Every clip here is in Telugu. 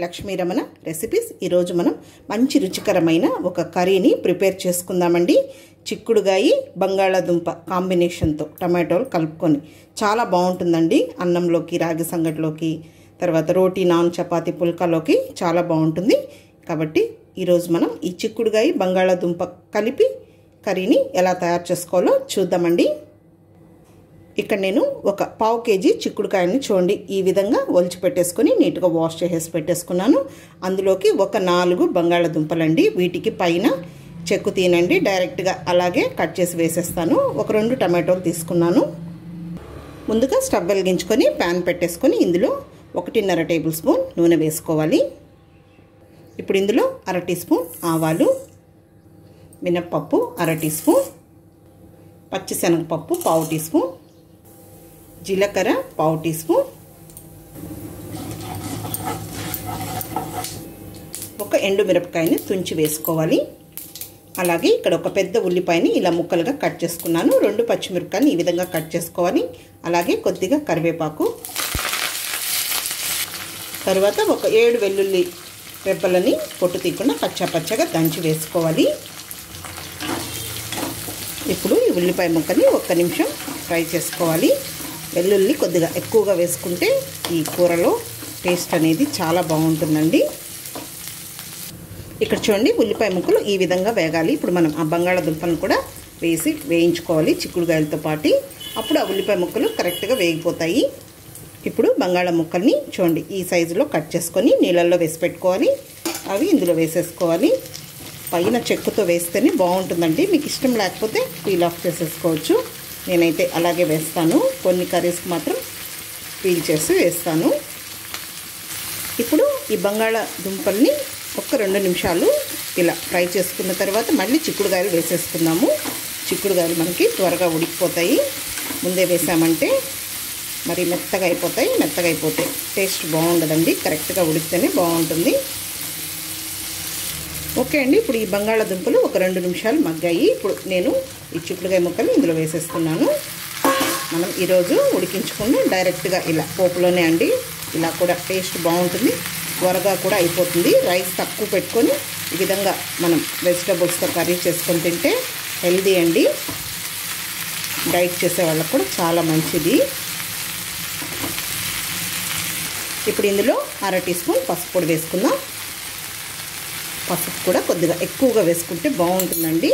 లక్ష్మీ రమణ రెసిపీస్ ఈరోజు మనం మంచి రుచికరమైన ఒక కర్రీని ప్రిపేర్ చేసుకుందామండి చిక్కుడుగాయి బంగాళాదుంప కాంబినేషన్తో టమాటోలు కలుపుకొని చాలా బాగుంటుందండి అన్నంలోకి రాగి సంగటిలోకి తర్వాత రోటీ నాన్ చపాతీ పుల్కాలోకి చాలా బాగుంటుంది కాబట్టి ఈరోజు మనం ఈ చిక్కుడుగాయి బంగాళాదుంప కలిపి కర్రీని ఎలా తయారు చేసుకోవాలో చూద్దామండి ఇక్కడ నేను ఒక పావు కేజీ చిక్కుడుకాయని చూడండి ఈ విధంగా ఒలిచి పెట్టేసుకొని నీట్గా వాష్ చేసేసి పెట్టేసుకున్నాను అందులోకి ఒక నాలుగు బంగాళదుంపలండి వీటికి పైన చెక్కు తీనండి డైరెక్ట్గా అలాగే కట్ చేసి వేసేస్తాను ఒక రెండు టమాటోలు తీసుకున్నాను ముందుగా స్టవ్ వెలిగించుకొని ప్యాన్ పెట్టేసుకొని ఇందులో ఒకటిన్నర టేబుల్ స్పూన్ నూనె వేసుకోవాలి ఇప్పుడు ఇందులో అర టీ స్పూన్ ఆవాలు మినప్పప్పు అర టీ స్పూన్ పచ్చిశనగపప్పు పావు టీ స్పూన్ జీలకర్ర పావు టీ స్పూన్ ఒక ఎండు మిరపకాయని తుంచి వేసుకోవాలి అలాగే ఇక్కడ ఒక పెద్ద ఉల్లిపాయని ఇలా ముక్కలుగా కట్ చేసుకున్నాను రెండు పచ్చిమిరపకాయని ఈ విధంగా కట్ చేసుకోవాలి అలాగే కొద్దిగా కరివేపాకు తర్వాత ఒక ఏడు వెల్లుల్లి రెబ్బలని పొట్టు తీయకుండా పచ్చా పచ్చగా దంచి వేసుకోవాలి ఇప్పుడు ఈ ఉల్లిపాయ ముక్కని ఒక్క నిమిషం ఫ్రై చేసుకోవాలి వెల్లుల్లి కొద్దిగా ఎక్కువగా వేసుకుంటే ఈ కూరలో టేస్ట్ అనేది చాలా బాగుంటుందండి ఇక్కడ చూడండి ఉల్లిపాయ ముక్కలు ఈ విధంగా వేగాలి ఇప్పుడు మనం ఆ బంగాళాదుంపలను కూడా వేసి వేయించుకోవాలి చిక్కుడుగాయలతో పాటు అప్పుడు ఆ ఉల్లిపాయ ముక్కలు కరెక్ట్గా వేగిపోతాయి ఇప్పుడు బంగాళా ముక్కల్ని చూడండి ఈ సైజులో కట్ చేసుకొని నీళ్ళల్లో వేసి పెట్టుకోవాలి అవి ఇందులో వేసేసుకోవాలి పైన చెక్కుతో వేస్తేనే బాగుంటుందండి మీకు ఇష్టం లేకపోతే పీల్ ఆఫ్ చేసేసుకోవచ్చు నేనైతే అలాగే వేస్తాను కొన్ని కర్రీస్కి మాత్రం పీల్ చేసి వేస్తాను ఇప్పుడు ఈ బంగాళాదుంపల్ని ఒక్క రెండు నిమిషాలు ఇలా ఫ్రై చేసుకున్న తర్వాత మళ్ళీ చిక్కుడుగాయలు వేసేసుకుందాము చిక్కుడుగాయలు మనకి త్వరగా ఉడికిపోతాయి ముందే వేసామంటే మరి మెత్తగా అయిపోతాయి మెత్తగా అయిపోతాయి టేస్ట్ బాగుండదండి కరెక్ట్గా ఉడికితేనే బాగుంటుంది ఓకే అండి ఇప్పుడు ఈ బంగాళాదుంపలు ఒక రెండు నిమిషాలు మగ్గాయి ఇప్పుడు నేను ఈ చిక్కుడుగాయ ముక్కలు ఇందులో వేసేస్తున్నాను మనం ఈరోజు ఉడికించుకుని డైరెక్ట్గా ఇలా పోపులోనే అండి ఇలా కూడా టేస్ట్ బాగుంటుంది త్వరగా కూడా అయిపోతుంది రైస్ తక్కువ పెట్టుకొని ఈ విధంగా మనం వెజిటబుల్స్తో కర్రీ చేసుకొని తింటే హెల్దీ అండి డైట్ చేసే వాళ్ళకు కూడా చాలా మంచిది ఇప్పుడు ఇందులో అర టీ స్పూన్ పసుపు పొడి వేసుకుందాం పసుపు కూడా కొద్దిగా ఎక్కువగా వేసుకుంటే బాగుంటుందండి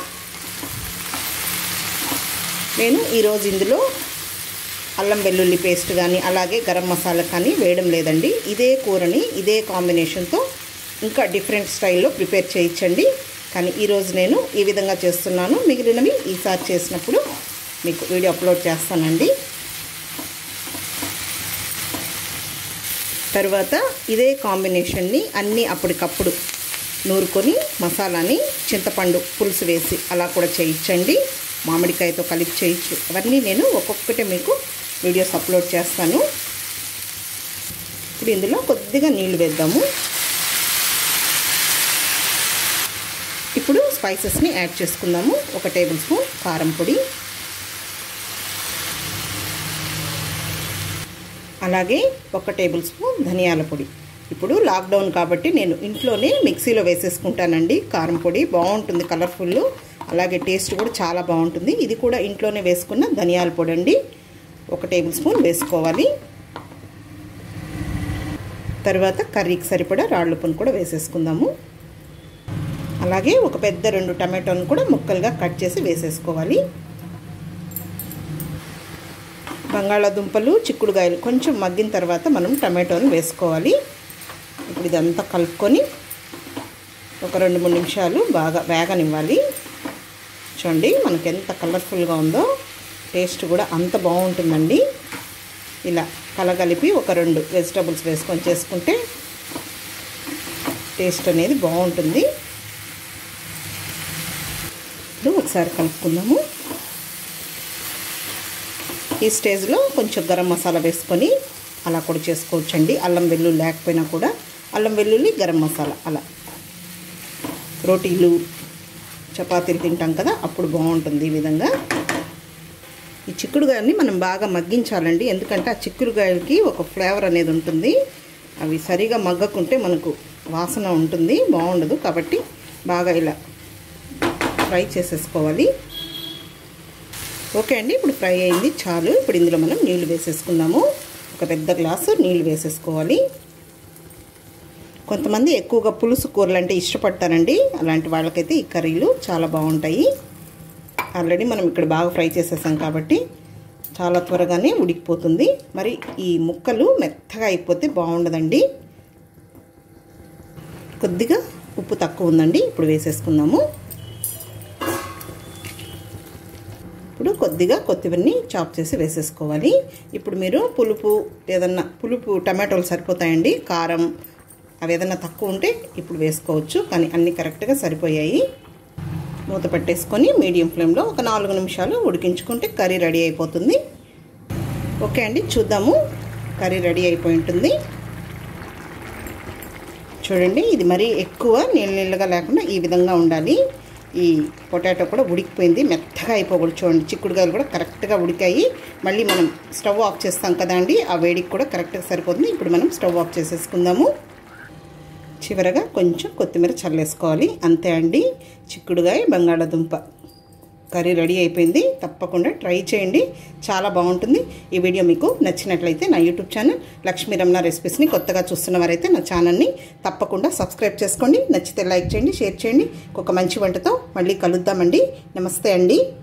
నేను ఈరోజు ఇందులో అల్లం వెల్లుల్లి పేస్ట్ కానీ అలాగే గరం మసాలా కానీ వేయడం లేదండి ఇదే కూరని ఇదే కాంబినేషన్తో ఇంకా డిఫరెంట్ స్టైల్లో ప్రిపేర్ చేయించండి కానీ ఈరోజు నేను ఈ విధంగా చేస్తున్నాను మిగిలినవి ఈసారి చేసినప్పుడు మీకు వీడియో అప్లోడ్ చేస్తానండి తర్వాత ఇదే కాంబినేషన్ని అన్నీ అప్పటికప్పుడు నూరుకొని మసాలాని చింతపండు పులుసు వేసి అలా కూడా చేయించండి మామిడికాయతో కలిపి చేయొచ్చు అవన్నీ నేను ఒక్కొక్కటి మీకు వీడియోస్ అప్లోడ్ చేస్తాను ఇప్పుడు ఇందులో కొద్దిగా నీళ్లు వేద్దాము ఇప్పుడు స్పైసెస్ని యాడ్ చేసుకుందాము ఒక టేబుల్ స్పూన్ కారం పొడి అలాగే ఒక టేబుల్ స్పూన్ ధనియాల పొడి ఇప్పుడు లాక్డౌన్ కాబట్టి నేను ఇంట్లోనే మిక్సీలో వేసేసుకుంటానండి కారం పొడి బాగుంటుంది కలర్ఫుల్ అలాగే టేస్ట్ కూడా చాలా బాగుంటుంది ఇది కూడా ఇంట్లోనే వేసుకున్న ధనియాల పొడి అండి ఒక టేబుల్ స్పూన్ వేసుకోవాలి తర్వాత కర్రీకి సరిపడా రాళ్ళుప్పును కూడా వేసేసుకుందాము అలాగే ఒక పెద్ద రెండు టమాటోను కూడా ముక్కలుగా కట్ చేసి వేసేసుకోవాలి బంగాళాదుంపలు చిక్కుడుగాయలు కొంచెం మగ్గిన తర్వాత మనం టమాటోని వేసుకోవాలి ఇప్పుడు ఇదంతా కలుపుకొని ఒక రెండు మూడు నిమిషాలు బాగా వేగనివ్వాలి చూడండి మనకి ఎంత కలర్ఫుల్గా ఉందో టేస్ట్ కూడా అంత బాగుంటుందండి ఇలా కలగలిపి ఒక రెండు వెజిటబుల్స్ వేసుకొని చేసుకుంటే టేస్ట్ అనేది బాగుంటుంది ఇప్పుడు ఒకసారి కలుపుకుందాము ఈ స్టేజ్లో కొంచెం గరం మసాలా వేసుకొని అలా కూడా చేసుకోవచ్చండి అల్లం వెల్లుల్లి లేకపోయినా కూడా అల్లం వెల్లుల్లి గరం మసాలా అలా రోటీలు చపాతీలు తింటాం కదా అప్పుడు బాగుంటుంది ఈ విధంగా ఈ చిక్కుడుగాయని మనం బాగా మగ్గించాలండి ఎందుకంటే ఆ చిక్కుడుగాయలకి ఒక ఫ్లేవర్ అనేది ఉంటుంది అవి సరిగా మగ్గకుంటే మనకు వాసన ఉంటుంది బాగుండదు కాబట్టి బాగా ఇలా ఫ్రై చేసేసుకోవాలి ఓకే అండి ఇప్పుడు ఫ్రై అయింది చాలు ఇప్పుడు ఇందులో మనం నీళ్లు వేసేసుకుందాము ఒక పెద్ద గ్లాసు నీళ్లు వేసేసుకోవాలి కొంతమంది ఎక్కువగా పులుసు కూరలు అంటే ఇష్టపడతారండి అలాంటి వాళ్ళకైతే ఈ కర్రీలు చాలా బాగుంటాయి ఆల్రెడీ మనం ఇక్కడ బాగా ఫ్రై చేసేసాం కాబట్టి చాలా త్వరగానే ఉడికిపోతుంది మరి ఈ ముక్కలు మెత్తగా అయిపోతే బాగుండదండి కొద్దిగా ఉప్పు తక్కువ ఉందండి ఇప్పుడు వేసేసుకుందాము ఇప్పుడు కొద్దిగా కొత్తిమీరని చాప్ చేసి వేసేసుకోవాలి ఇప్పుడు మీరు పులుపు ఏదన్నా పులుపు టమాటోలు సరిపోతాయండి కారం అవి ఏదన్నా తక్కువ ఉంటే ఇప్పుడు వేసుకోవచ్చు కానీ అన్నీ కరెక్ట్గా సరిపోయాయి మూత పెట్టేసుకొని మీడియం ఫ్లేమ్లో ఒక నాలుగు నిమిషాలు ఉడికించుకుంటే కర్రీ రెడీ అయిపోతుంది ఓకే అండి చూద్దాము కర్రీ రెడీ అయిపోయి ఉంటుంది చూడండి ఇది మరీ ఎక్కువ నీళ్ళ నీళ్ళగా లేకుండా ఈ విధంగా ఉండాలి ఈ పొటాటో కూడా ఉడికిపోయింది మెత్తగా అయిపోకూడదు చూడండి చిక్కుడుకాయలు కూడా కరెక్ట్గా ఉడికాయి మళ్ళీ మనం స్టవ్ ఆఫ్ చేస్తాం కదా అండి ఆ వేడికి కూడా కరెక్ట్గా సరిపోతుంది ఇప్పుడు మనం స్టవ్ ఆఫ్ చేసేసుకుందాము చివరగా కొంచెం కొత్తిమీర చల్లేసుకోవాలి అంతే అండి చిక్కుడుగాయ బంగాళాదుంప కర్రీ రెడీ అయిపోయింది తప్పకుండా ట్రై చేయండి చాలా బాగుంటుంది ఈ వీడియో మీకు నచ్చినట్లయితే నా యూట్యూబ్ ఛానల్ లక్ష్మీ రమణ రెసిపీస్ని కొత్తగా చూస్తున్న వారైతే నా ఛానల్ని తప్పకుండా సబ్స్క్రైబ్ చేసుకోండి నచ్చితే లైక్ చేయండి షేర్ చేయండి ఒక మంచి వంటతో మళ్ళీ కలుద్దామండి నమస్తే అండి